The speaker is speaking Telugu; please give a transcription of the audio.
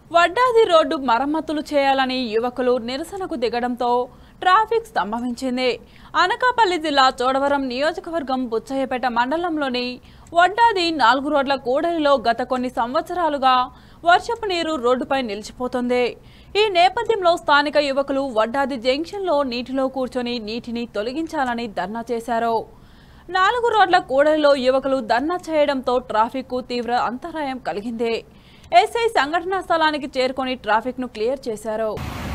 వడ్డాది రోడ్డు మరమ్మతులు చేయాలని యువకులు నిరసనకు దిగడంతో ట్రాఫిక్ స్తంభవించింది అనకాపల్లి జిల్లా చోడవరం నియోజకవర్గం బుచ్చయ్యపేట మండలంలోని వడ్డాది నాలుగు రోడ్ల కూడలిలో గత కొన్ని సంవత్సరాలుగా వర్షపు నీరు రోడ్డుపై నిలిచిపోతుంది ఈ నేపథ్యంలో స్థానిక యువకులు వడ్డాది జంక్షన్లో నీటిలో కూర్చొని నీటిని తొలగించాలని ధర్నా చేశారు నాలుగు రోడ్ల కూడలిలో యువకులు ధర్నా చేయడంతో ట్రాఫిక్కు తీవ్ర అంతరాయం కలిగింది ఎస్ఐ సంఘటనా స్థలానికి చేరుకొని ట్రాఫిక్ను క్లియర్ చేశారు